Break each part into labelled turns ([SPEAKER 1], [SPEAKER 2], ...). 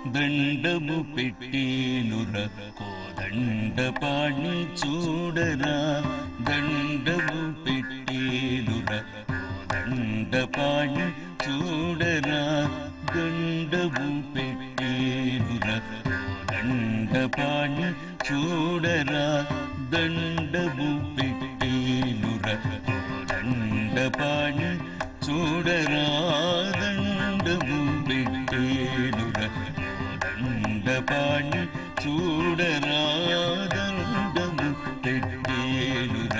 [SPEAKER 1] దండము పెట్టేనుర కోదండ పాణి చూడరా దండము పెట్టేనుర కోదండ పాణి చూడరా దండము పెట్టేనుర కోదండ పాణి చూడరా దండము పెట్టేనుర కోదండ పాణి చూడరా దండము పెట్టేనుర దండపాణి చూడరా దండము పెట్టేనుర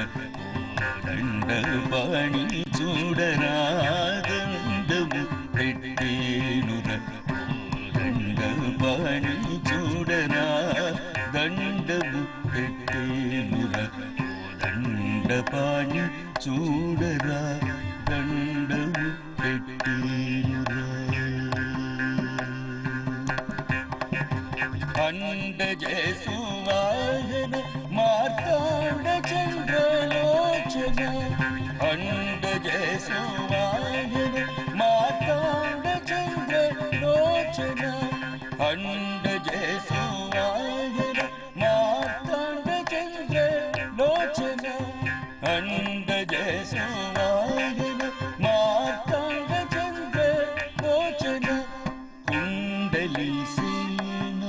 [SPEAKER 1] దండపాణి చూడరా దండము పెట్టేనుర దండపాణి చూడరా దండము పెట్టేనుర దండపాణి చూడరా దండము పెట్టేనురా అండజసువాహన మార్తాండ చంద్రలోచన అండజసువాహన మార్తాండ చంద్రలోచన అండజసువాహన మార్తాండ చంద్రలోచన అండజసువాహన మార్తాండ చంద్రలోచన కుండలి సేనా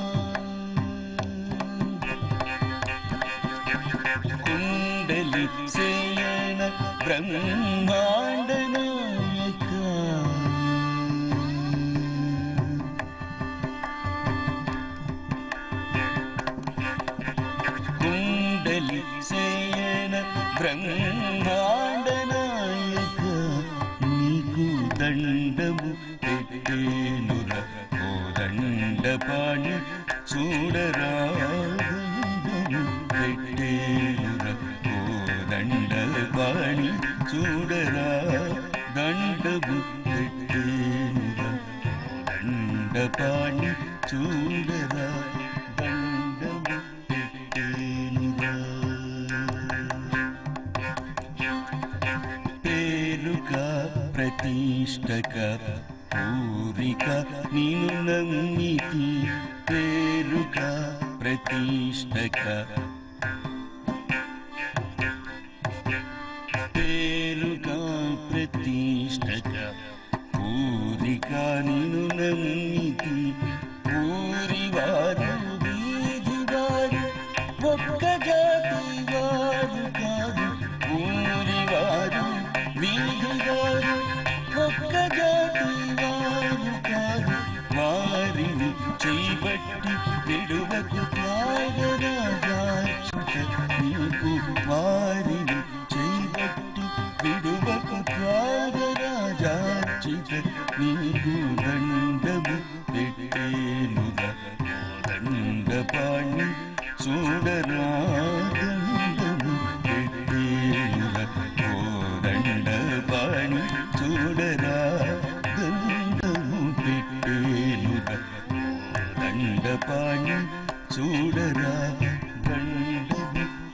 [SPEAKER 1] కుండలి సేన బ్రహ్మాండ నాయక కుండలి సేన బ్రహ్మాండ నాయక నీకు దండము పెట్టేనుర ఓ దండపాణి చూడరా దండము పెట్టేనుర ఓ దండపాణి చూడరా దండము పెట్టేనుర దండపాణి చూడరా దండము పెట్టేనురా పేరుక ప్రతిష్టక పూరిక నిను నమ్మితి పేరుక ప్రతిష్టక పేరుక ప్రతిష్టక పూరిక నిను నమ్మితి పూరి వారు వీధి వారు ఒక్క జాతి వారు కాదు ఊరి వారు వీధి వారు ఒక్క జాతి వారు కాదు వారిని చేయబట్టి విడువకు త్యాగరాజా నీకు వారిని చేయబట్టి విడువకు త్యాగరాజా నీకు దండము పెట్టేనురా దండపాణి చూడరా దండము పెట్టేనురా ఓ దండపాణి చూడరా దండము పెట్టేనురా దండపాణి చూడరా దండము